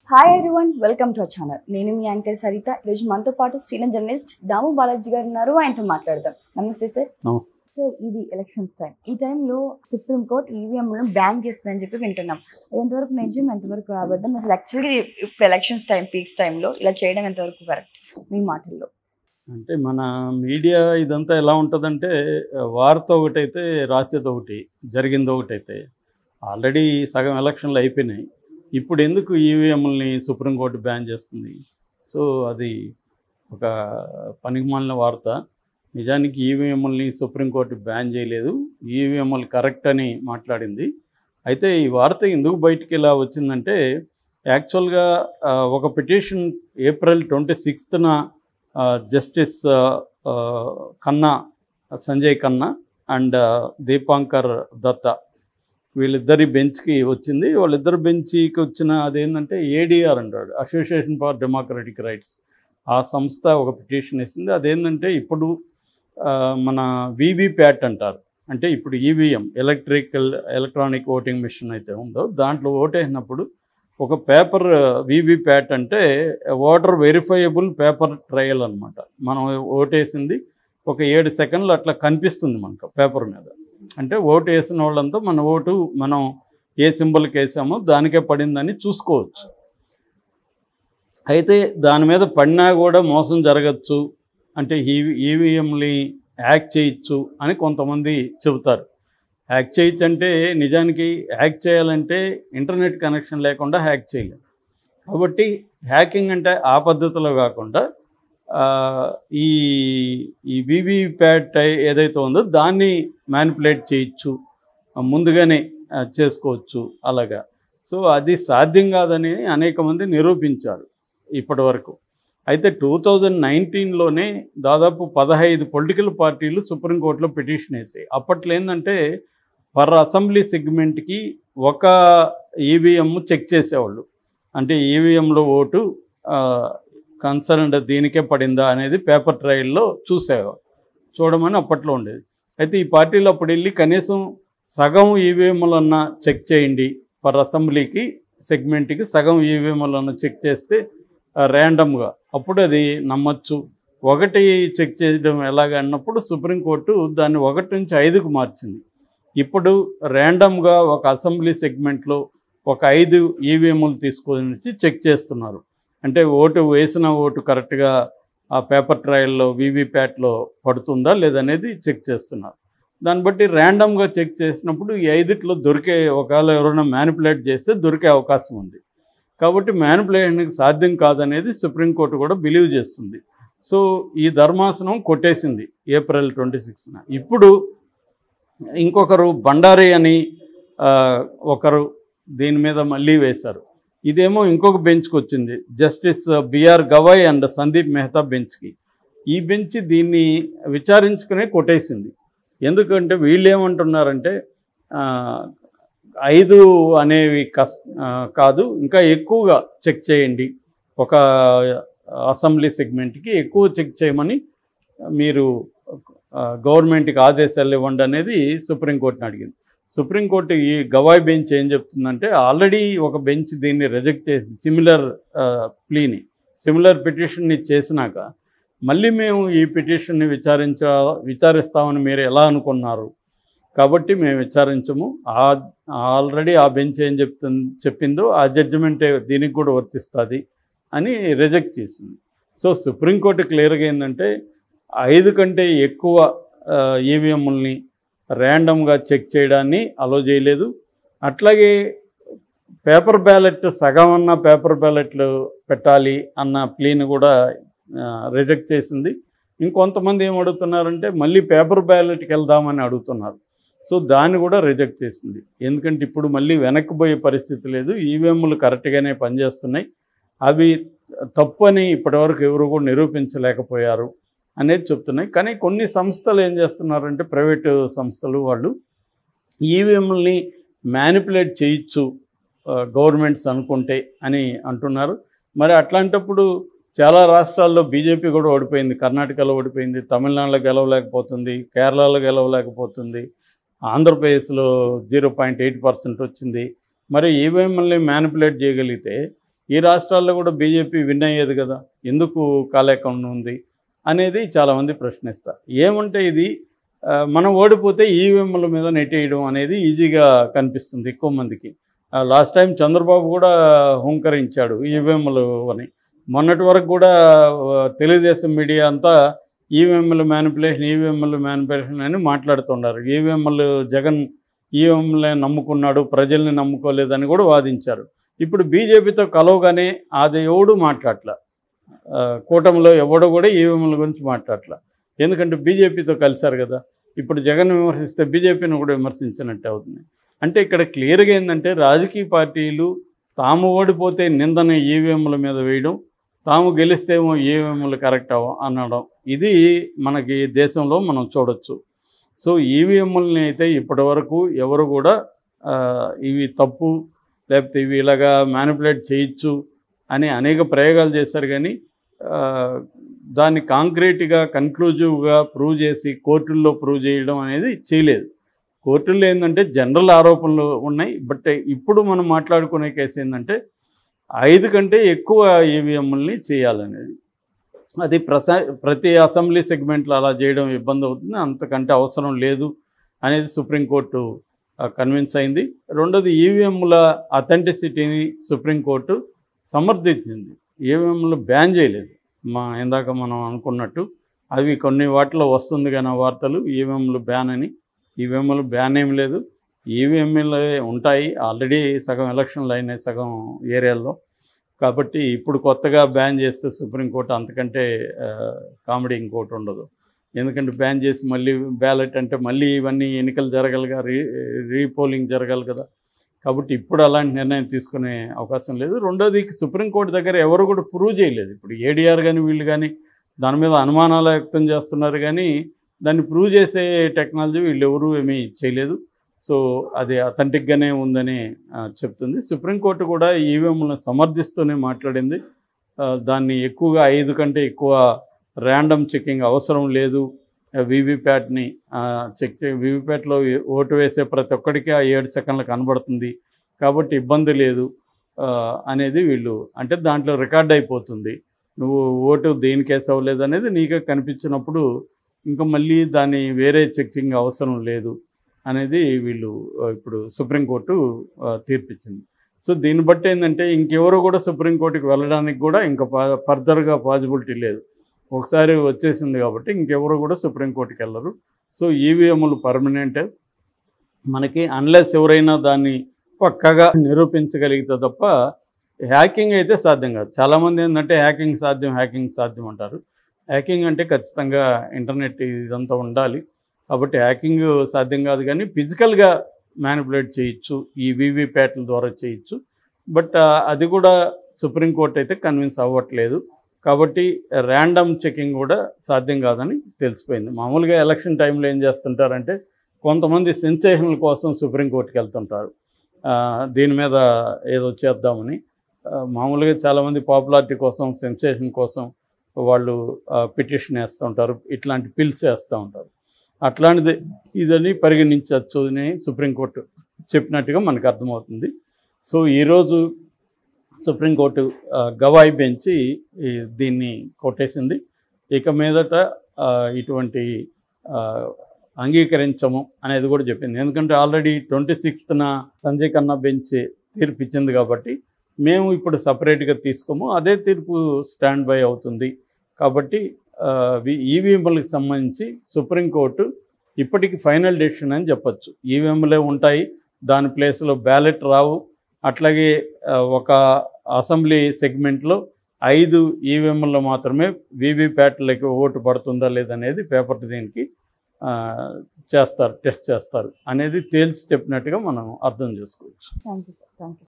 hi everyone welcome to our channel నేను మీ anchor Saritha ఈరోజు మనతో పాటు సీనియర్ జర్నలిస్ట్ దాము బాలాజీ గారు ఉన్నారు ఆయనతో మాట్లాడదాం నమస్తే సార్ నమస్తే సార్ ఇది ఎలక్షన్స్ టైం ఈ టైంలో సుప్రీం కోర్ట్ ఈవీఎంలను బ్యాన్ చేస్తుందని చెప్పి వింటున్నాం ఎంతవరకు నిజం ఎంతవరకు అబద్ధం అసలు యాక్చువల్గా ఇప్పుడు ఎలక్షన్స్ టైం పీక్స్ టైంలో ఇలా చేయడం ఎంతవరకు కరెక్ట్ మీ మాటల్లో అంటే మన మీడియా ఇదంతా ఎలా ఉంటుందంటే వార్త ఒకటైతే రాసేది ఒకటి జరిగింది ఒకటైతే ఆల్రెడీ సగం ఎలక్షన్లు అయిపోయినాయి ఇప్పుడు ఎందుకు ఈవీఎంలని సుప్రీంకోర్టు బ్యాన్ చేస్తుంది సో అది ఒక పనికిమాలిన వార్త నిజానికి ఈవీఎంలని సుప్రీంకోర్టు బ్యాన్ చేయలేదు ఈవీఎంలు కరెక్ట్ అని మాట్లాడింది అయితే ఈ వార్త ఎందుకు బయటికి ఇలా వచ్చిందంటే యాక్చువల్గా ఆ, ఒక పిటిషన్ ఏప్రిల్ ట్వంటీ సిక్స్త్న జస్టిస్ ఖన్నా సంజయ్ ఖన్నా అండ్ దీపాంకర్ దత్తా వీళ్ళిద్దరి బెంచ్కి వచ్చింది వాళ్ళిద్దరు బెంచ్కి వచ్చిన అదేంటంటే ఏడిఆర్ అంటాడు అసోసియేషన్ ఫర్ డెమోక్రటిక్ రైట్స్ ఆ సంస్థ ఒక పిటిషన్ వేసింది అదేంటంటే ఇప్పుడు ఆ, మన వీవీప్యాట్ అంటారు అంటే ఇప్పుడు EVM electrical electronic voting machine అయితే ఉందో దాంట్లో ఓటేసినప్పుడు ఒక పేపర్ వీవీప్యాట్ అంటే ఓటర్ వెరిఫైయబుల్ పేపర్ ట్రయల్ అన్నమాట మనం ఓటేసింది ఒక ఏడు సెకండ్లు అట్లా కనిపిస్తుంది మనకు పేపర్ మీద అంటే ఓటు వేసిన వాళ్ళంతా మన ఓటు మనం ఏ సింబల్కి వేసామో దానికే పడిందని చూసుకోవచ్చు అయితే దాని మీద పడినా కూడా మోసం జరగచ్చు అంటే ఈవీ ఈవీఎంని హ్యాక్ చేయొచ్చు అని కొంతమంది చెబుతారు హ్యాక్ చేయొచ్చు అంటే నిజానికి హ్యాక్ చేయాలంటే ఇంటర్నెట్ కనెక్షన్ లేకుండా హ్యాక్ చేయలేం కాబట్టి హ్యాకింగ్ అంటే ఆ పద్ధతిలో కాకుండా ఆ, ఈ ఈ వీవీప్యాట్ ఏదైతే ఉందో దాన్ని మ్యానిపులేట్ చేయొచ్చు ఆ, ముందుగానే ఆ, చేసుకోవచ్చు అలాగా సో అది సాధ్యం కాదని అనేక మంది నిరూపించారు ఇప్పటి వరకు అయితే టూ థౌజండ్ నైన్టీన్లోనే దాదాపు పదహైదు పొలిటికల్ పార్టీలు సుప్రీంకోర్టులో పిటిషన్ వేసాయి అప్పట్లో ఏంటంటే పర్ అసెంబ్లీ సెగ్మెంట్కి ఒక ఈవీఎం చెక్ చేసేవాళ్ళు అంటే ఈవీఎంలో ఓటు కన్సర్న్డ్ దీనికే పడిందా అనేది పేపర్ ట్రయల్లో చూసేవారు చూడమని అప్పట్లో ఉండేది అయితే ఈ పార్టీలు అప్పుడు వెళ్ళి కనీసం సగం ఈవీఎంలన్నా చెక్ చేయండి పర్ అసెంబ్లీకి సెగ్మెంట్కి సగం ఈవీఎంలన్నా చెక్ చేస్తే ర్యాండమ్గా అప్పుడు అది నమ్మచ్చు ఒకటి చెక్ చేయడం ఎలాగ అన్నప్పుడు సుప్రీంకోర్టు దాన్ని ఒకటి నుంచి ఐదుకు మార్చింది ఇప్పుడు ర్యాండమ్గా ఒక అసెంబ్లీ సెగ్మెంట్లో ఒక ఐదు ఈవీఎంలు తీసుకొని వచ్చి చెక్ చేస్తున్నారు అంటే ఓటు వేసిన ఓటు కరెక్ట్గా ఆ పేపర్ ట్రయల్లో వీవీప్యాట్లో పడుతుందా లేదనేది చెక్ చేస్తున్నారు దాన్ని బట్టి ర్యాండమ్గా చెక్ చేసినప్పుడు ఈ ఐదిట్లో దొరికే ఒకవేళ ఎవరైనా మ్యానిపులేట్ చేస్తే దొరికే అవకాశం ఉంది కాబట్టి మ్యానిపులేషన్కి సాధ్యం కాదనేది సుప్రీంకోర్టు కూడా బిలీవ్ చేస్తుంది సో ఈ ధర్మాసనం కొట్టేసింది ఏప్రిల్ ట్వంటీ సిక్స్న ఇప్పుడు ఇంకొకరు బండారి అని ఆ, ఒకరు దీని మీద మళ్ళీ వేశారు ఇదేమో ఇంకొక బెంచ్కి వచ్చింది justice BR Gavai and Sandeep Mehta బెంచ్కి ఈ బెంచ్ దీన్ని విచారించుకునే కొట్టేసింది ఎందుకంటే వీళ్ళు ఏమంటున్నారంటే ఆ, ఐదు అనేవి కస్ ఆ, కాదు ఇంకా ఎక్కువగా చెక్ చేయండి ఒక అసెంబ్లీ సెగ్మెంట్కి ఎక్కువ చెక్ చేయమని మీరు ఆ, గవర్నమెంట్కి ఆదేశాలు ఇవ్వండి అనేది సుప్రీంకోర్టుని అడిగింది సుప్రీంకోర్టు ఈ గవాయ్ బెంచ్ ఏం చెప్తుందంటే ఆల్రెడీ ఒక బెంచ్ దీన్ని రిజెక్ట్ చేసి సిమిలర్ ప్లీని సిమిలర్ పిటిషన్ని చేసినాక మళ్ళీ మేము ఈ పిటిషన్ని విచారించ విచారిస్తామని మీరు ఎలా అనుకున్నారు కాబట్టి మేము విచారించము ఆ ఆల్రెడీ ఆ బెంచ్ ఏం చెప్తుంది చెప్పిందో ఆ జడ్జిమెంటే దీనికి కూడా వర్తిస్తుంది అని రిజెక్ట్ చేసింది సో సుప్రీంకోర్టు క్లియర్గా ఏంటంటే ఐదు కంటే ఎక్కువ ఈవీఎంలని ర్యాండమ్గా చెక్ చేయడాన్ని అలో చేయలేదు అట్లాగే పేపర్ బ్యాలెట్ సగం అన్న పేపర్ బ్యాలెట్లు పెట్టాలి అన్న ప్లీని కూడా రిజెక్ట్ చేసింది ఇంకొంతమంది ఏం అడుగుతున్నారంటే మళ్ళీ పేపర్ బ్యాలెట్కి వెళ్దామని అడుగుతున్నారు సో దాన్ని కూడా రిజెక్ట్ చేసింది ఎందుకంటే ఇప్పుడు మళ్ళీ వెనక్కి పోయే పరిస్థితి లేదు ఈవీఎంలు కరెక్ట్గానే పనిచేస్తున్నాయి అవి తప్పని ఇప్పటివరకు ఎవరు కూడా నిరూపించలేకపోయారు అనేది చెప్తున్నాయి కానీ కొన్ని సంస్థలు ఏం చేస్తున్నారంటే ప్రైవేటు సంస్థలు వాళ్ళు ఈవీఎంలని మ్యానిపులేట్ చేయొచ్చు గవర్నమెంట్స్ అనుకుంటే అని అంటున్నారు మరి అట్లాంటప్పుడు చాలా రాష్ట్రాల్లో బీజేపీ కూడా ఓడిపోయింది కర్ణాటకలో ఓడిపోయింది తమిళనాడులో గెలవలేకపోతుంది కేరళలో గెలవలేకపోతుంది ఆంధ్రప్రదేశ్లో జీరో పాయింట్ ఎయిట్ పర్సెంట్ వచ్చింది మరి ఈవీఎంఎల్ని మ్యానిపులేట్ చేయగలిగితే ఈ రాష్ట్రాల్లో కూడా బీజేపీ విన్ అయ్యేది కదా ఎందుకు కాలేకుండా ఉంది అనేది చాలామంది ప్రశ్నిస్తారు ఏమంటే ఇది ఆ, మనం ఓడిపోతే ఈవీఎంల మీద నెట్టేయడం అనేది ఈజీగా కనిపిస్తుంది ఎక్కువ మందికి లాస్ట్ టైం చంద్రబాబు కూడా హుంకరించాడు ఈవీఎంలు అని మొన్నటి వరకు కూడా ఆ, తెలుగుదేశం మీడియా అంతా ఈవీఎంలు మ్యానిపులేషన్ ఈవీఎంలు మ్యానిపులేషన్ అని మాట్లాడుతున్నారు ఈవీఎంలు జగన్ ఈవీఎంలే నమ్ముకున్నాడు ప్రజల్ని నమ్ముకోలేదని కూడా వాదించారు ఇప్పుడు బీజేపీతో కలవగానే అది ఎవడు మాట్లాడట్లా ఆ, కూటమిలో ఎవడు కూడా ఈవీఎంల గురించి మాట్లాడట్లా ఎందుకంటే బీజేపీతో కలిశారు కదా ఇప్పుడు జగన్ విమర్శిస్తే బీజేపీని కూడా విమర్శించినట్టే అవుతుంది అంటే ఇక్కడ క్లియర్గా ఏంటంటే రాజకీయ పార్టీలు తాము ఓడిపోతే నిందన ఈవీఎంల మీద వేయడం తాము గెలిస్తేమో ఈవీఎంలు కరెక్ట్ అవ అనడం ఇది మనకి దేశంలో మనం చూడొచ్చు సో ఈవీఎంలని అయితే ఇప్పటివరకు ఎవరు కూడా ఆ, ఇవి తప్పు లేకపోతే ఇవి ఇలాగా మ్యానిపులేట్ చేయొచ్చు అని అనేక ప్రయోగాలు చేశారు కానీ ఆ, దాన్ని కాంక్రీట్గా కన్క్లూజివ్గా ప్రూవ్ చేసి కోర్టుల్లో ప్రూవ్ చేయడం అనేది చేయలేదు కోర్టుల్లో ఏంటంటే జనరల్ ఆరోపణలు ఉన్నాయి బట్ ఇప్పుడు మనం మాట్లాడుకునే కేసు ఏంటంటే ఐదు కంటే ఎక్కువ ఈవీఎంలని చేయాలనేది అది ప్రసా ప్రతి అసెంబ్లీ సెగ్మెంట్లో అలా చేయడం ఇబ్బంది అవుతుంది అంతకంటే అవసరం లేదు అనేది సుప్రీంకోర్టు కన్విన్స్ అయింది రెండోది ఈవీఎంల అథెంటిసిటీని సుప్రీంకోర్టు సమర్థించింది ఈవీఎంలు బ్యాన్ చేయలేదు మా ఇందాక మనం అనుకున్నట్టు అవి కొన్ని వాటిలో వస్తుంది కానీ ఆ వార్తలు ఈవీఎంలు బ్యాన్ అని ఈవీఎంలు బ్యాన్ ఏం లేదు ఈవీఎంలు ఉంటాయి ఆల్రెడీ సగం ఎలక్షన్లు అయినాయి సగం ఏరియాల్లో కాబట్టి ఇప్పుడు కొత్తగా బ్యాన్ చేస్తే సుప్రీంకోర్టు అంతకంటే ఆ, కామెడీ ఇంకోటి ఉండదు ఎందుకంటే బ్యాన్ చేసి మళ్ళీ బ్యాలెట్ అంటే మళ్ళీ ఇవన్నీ ఎన్నికలు జరగాలిగా రీ రీపోలింగ్ జరగాలి కదా కాబట్టి ఇప్పుడు అలాంటి నిర్ణయం తీసుకునే అవకాశం లేదు రెండోది సుప్రీంకోర్టు దగ్గర ఎవరు కూడా ప్రూవ్ చేయలేదు ఇప్పుడు ఏడీఆర్ కానీ వీళ్ళు కానీ దాని మీద అనుమానాలు వ్యక్తం చేస్తున్నారు కానీ దాన్ని ప్రూవ్ చేసే టెక్నాలజీ వీళ్ళు ఎవరు ఏమీ చేయలేదు సో అది అథెంటిక్గానే ఉందని ఆ, చెప్తుంది సుప్రీంకోర్టు కూడా ఈవీఎంలను సమర్థిస్తూనే మాట్లాడింది ఆ, దాన్ని ఎక్కువగా ఐదు కంటే ఎక్కువ ర్యాండమ్ చెకింగ్ అవసరం లేదు వీవీప్యాట్ని చెక్ వీవీప్యాట్లో ఓటు వేసే ప్రతి ఒక్కడికి ఆ ఏడు సెకండ్లు కనబడుతుంది కాబట్టి ఇబ్బంది లేదు ఆ, అనేది వీళ్ళు అంటే దాంట్లో రికార్డ్ అయిపోతుంది నువ్వు ఓటు దేనికి వేసావు లేదు అనేది నీకే కనిపించినప్పుడు ఇంకా మళ్ళీ దాన్ని వేరే చెక్కింగ్ అవసరం లేదు అనేది వీళ్ళు ఆ, ఇప్పుడు సుప్రీంకోర్టు ఆ, తీర్పిచ్చింది సో దీన్ని బట్టి ఏంటంటే ఇంకెవరు కూడా సుప్రీంకోర్టుకి వెళ్ళడానికి కూడా ఇంకా పా- ఫర్దర్గా పాజిబిలిటీ లేదు ఒకసారి వచ్చేసింది కాబట్టి ఇంకెవరు కూడా సుప్రీంకోర్టుకి వెళ్ళరు సో ఈవీఎంలు పర్మనెంట్ మనకి అన్లెస్ ఎవరైనా దాన్ని పక్కగా నిరూపించగలిగితే తప్ప హ్యాకింగ్ అయితే సాధ్యం కాదు చాలామంది ఏంటంటే హ్యాకింగ్ సాధ్యం హ్యాకింగ్ సాధ్యం అంటారు హ్యాకింగ్ అంటే ఖచ్చితంగా ఇంటర్నెట్ ఇదంతా ఉండాలి కాబట్టి హ్యాకింగ్ సాధ్యం కాదు కానీ ఫిజికల్గా మ్యానిపులేట్ చేయొచ్చు ఈ వీవీప్యాట్ల ద్వారా చేయొచ్చు బట్ ఆ, అది కూడా సుప్రీంకోర్టు అయితే కన్విన్స్ అవ్వట్లేదు కాబట్టి ర్యాండమ్ చెకింగ్ కూడా సాధ్యం కాదని తెలిసిపోయింది మామూలుగా ఎలక్షన్ టైంలో ఏం చేస్తుంటారంటే కొంతమంది సెన్సేషన్ల కోసం సుప్రీంకోర్టుకి వెళ్తుంటారు ఆ, దీని మీద ఏదో చేద్దామని ఆ, మామూలుగా చాలామంది పాపులారిటీ కోసం సెన్సేషన్ కోసం వాళ్ళు పిటిషన్ వేస్తుంటారు ఇట్లాంటి పిల్స్ వేస్తూ ఉంటారు అట్లాంటిది ఇదని పరిగణించవచ్చు అని సుప్రీంకోర్టు చెప్పినట్టుగా మనకు అర్థమవుతుంది సో ఈరోజు సుప్రీంకోర్టు ఆ, గవాయి బెంచి ఈ దీన్ని కొట్టేసింది ఇక మీదట ఆ, ఇటువంటి ఆ, అంగీకరించము అనేది కూడా చెప్పింది ఎందుకంటే ఆల్రెడీ ట్వంటీ సిక్స్త్న సంజయ్ ఖన్నా బెంచ్ తీర్పు ఇచ్చింది కాబట్టి మేము ఇప్పుడు సపరేట్గా తీసుకోము అదే తీర్పు స్టాండ్ బై అవుతుంది కాబట్టి ఈవీఎంలకు సంబంధించి సుప్రీంకోర్టు ఇప్పటికి ఫైనల్ డెసిషన్ అని చెప్పొచ్చు ఈవీఎంలే ఉంటాయి దాని ప్లేస్లో బ్యాలెట్ రావు అట్లాగే ఆ, ఒక అసెంబ్లీ సెగ్మెంట్లో ఐదు ఈవీఎంల్లో మాత్రమే వీవీప్యాట్లకి ఓటు పడుతుందా లేదనేది పేపర్ దీనికి ఆ, చేస్తారు టెస్ట్ చేస్తారు అనేది తేల్చి చెప్పినట్టుగా మనం అర్థం చేసుకోవచ్చు థ్యాంక్ యూ థ్యాంక్ యూ